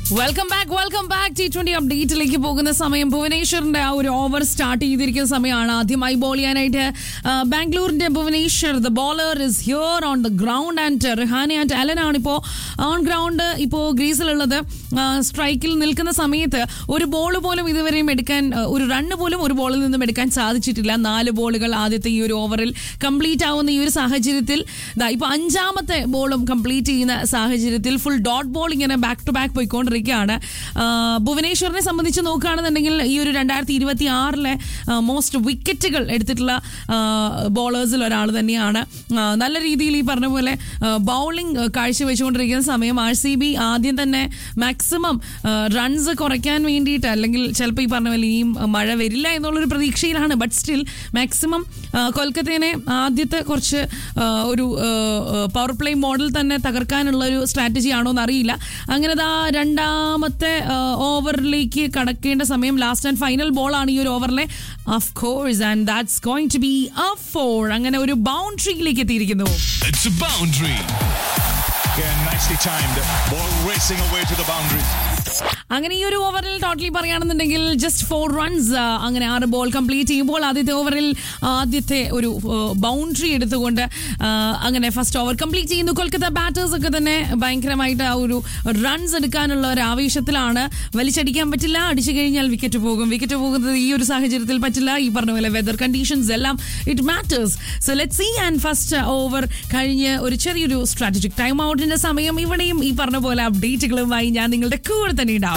Welcome back welcome back T twenty അപ്ഡേറ്റിലേക്ക് പോകുന്ന സമയം ഭുവനേശ്വറിന്റെ ആ ഒരു ഓവർ സ്റ്റാർട്ട് ചെയ്തിരിക്കുന്ന സമയമാണ് ആദ്യമായി ബോൾ ചെയ്യാനായിട്ട് ആ, ബാംഗ്ലൂരിന്റെ Bhuvneshwar the bowler is here on the ground and Rihani and Allen ആണ് ഇപ്പോൾ ഓൺ ഗ്രൗണ്ട് ഇപ്പോൾ ഗ്രീസിലുള്ളത് സ്ട്രൈക്കിൽ നിൽക്കുന്ന സമയത്ത് ഒരു ബോൾ പോലും ഇതുവരെയും എടുക്കാൻ ആ, ഒരു റണ്ണ് പോലും ഒരു ബോളിൽ നിന്നും എടുക്കാൻ സാധിച്ചിട്ടില്ല നാല് ബോളുകൾ ആദ്യത്തെ ഈ ഒരു ഓവറിൽ കംപ്ലീറ്റ് ആവുന്ന ഈ ഒരു സാഹചര്യത്തിൽ ദാ ഇപ്പോൾ അഞ്ചാമത്തെ ബോളും കംപ്ലീറ്റ് ചെയ്യുന്ന സാഹചര്യത്തിൽ ഫുൾ ഡോട്ട് ബോൾ ഇങ്ങനെ ബാക്ക് ടു ബാക്ക് പോയിക്കൊണ്ടിരിക്കുകയാണ് ആ, ഭുവനേശ്വറിനെ സംബന്ധിച്ച് നോക്കുകയാണെന്നുണ്ടെങ്കിൽ ഈ ഒരു രണ്ടായിരത്തി ഇരുപത്തി ആറിലെ മോസ്റ്റ് വിക്കറ്റുകൾ എടുത്തിട്ടുള്ള ബോളേഴ്സിൽ ഒരാൾ തന്നെയാണ് ആ, നല്ല രീതിയിൽ ഈ പറഞ്ഞ പോലെ ബൗളിംഗ് കാഴ്ചവെച്ചുകൊണ്ടിരിക്കുന്ന സമയം ആർ സി ബി ആദ്യം തന്നെ മാക്സിമം റൺസ് കുറയ്ക്കാൻ വേണ്ടിയിട്ട് അല്ലെങ്കിൽ ചിലപ്പോൾ ഈ പറഞ്ഞ പോലെ ഇനിയും മഴ വരില്ല എന്നുള്ളൊരു പ്രതീക്ഷയിലാണ് ബട്ട് സ്റ്റിൽ മാക്സിമം കൊൽക്കത്തേനെ ആദ്യത്തെ കുറച്ച് ആ, ഒരു പവർ പ്ലേ മോഡൽ തന്നെ തകർക്കാനുള്ള ഒരു സ്ട്രാറ്റജി ആണോ എന്ന് അറിയില്ല അങ്ങനെ ദാ രണ്ടാമത്തെ ഓവറിലേക്ക് കടക്കേണ്ട സമയം ലാസ്റ്റ് ആൻഡ് ഫൈനൽ ബോൾ ആണ് ഈ ഒരു ഓവറിലെ of course and that's going to be a four അങ്ങനെ ഒരു ബൗണ്ടറിയിലേക്ക് എത്തിയിരിക്കുന്നു It's a boundary. Again, nicely timed. Ball racing away to the boundary. അങ്ങനെ ഈ ഒരു ഓവറിൽ ടോട്ടലി പറയുകയാണെന്നുണ്ടെങ്കിൽ ജസ്റ്റ് ഫോർ റൺസ് അങ്ങനെ ആറ് ബോൾ കംപ്ലീറ്റ് ചെയ്യുമ്പോൾ ആദ്യത്തെ ഓവറിൽ ആദ്യത്തെ ഒരു ബൗണ്ടറി എടുത്തുകൊണ്ട് ആ, അങ്ങനെ ഫസ്റ്റ് ഓവർ കംപ്ലീറ്റ് ചെയ്യുന്നു കൊൽക്കത്ത ബാറ്റേഴ്സ് ഒക്കെ തന്നെ ഭയങ്കരമായിട്ട് ആ ഒരു റൺസ് എടുക്കാനുള്ള ഒരു ആവേശത്തിലാണ് വലിച്ചടിക്കാൻ പറ്റില്ല അടിച്ചു കഴിഞ്ഞാൽ വിക്കറ്റ് പോകും വിക്കറ്റ് പോകുന്നത് ഈ ഒരു സാഹചര്യത്തിൽ പറ്റില്ല ഈ പറഞ്ഞ പോലെ വെതർ കണ്ടീഷൻസ് എല്ലാം it matters so let see and first over കഴിഞ്ഞ് ഒരു ചെറിയൊരു സ്ട്രാറ്റജിക് ടൈം ഔട്ടിന്റെ സമയം ഇവിടെയും ഈ പറഞ്ഞ പോലെ അപ്ഡേറ്റുകളുമായി ഞാൻ നിങ്ങളുടെ കൂടെ തന്നെ ഉണ്ടാവും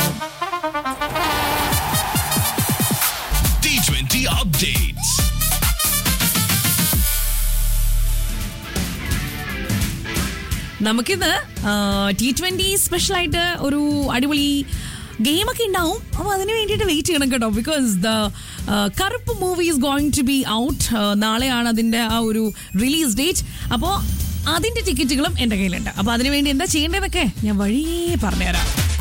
T20 updates. നമുക്കിത് ടി ട്വന്റി സ്പെഷ്യൽ ആയിട്ട് ഒരു അടിപൊളി ഗെയിമൊക്കെ ഉണ്ടാവും അപ്പോൾ അതിന് വേണ്ടിയിട്ട് വെയിറ്റ് ചെയ്യണം കേട്ടോ because the Karuppu movie is going to be out നാളെയാണ് അതിൻ്റെ ആ ഒരു റിലീസ് ഡേറ്റ് അപ്പോൾ അതിൻ്റെ ടിക്കറ്റുകളും എൻ്റെ കയ്യിലുണ്ട് അപ്പോൾ അതിന് വേണ്ടി എന്താ ചെയ്യേണ്ടതൊക്കെ ഞാൻ വഴിയേ പറഞ്ഞുതരാം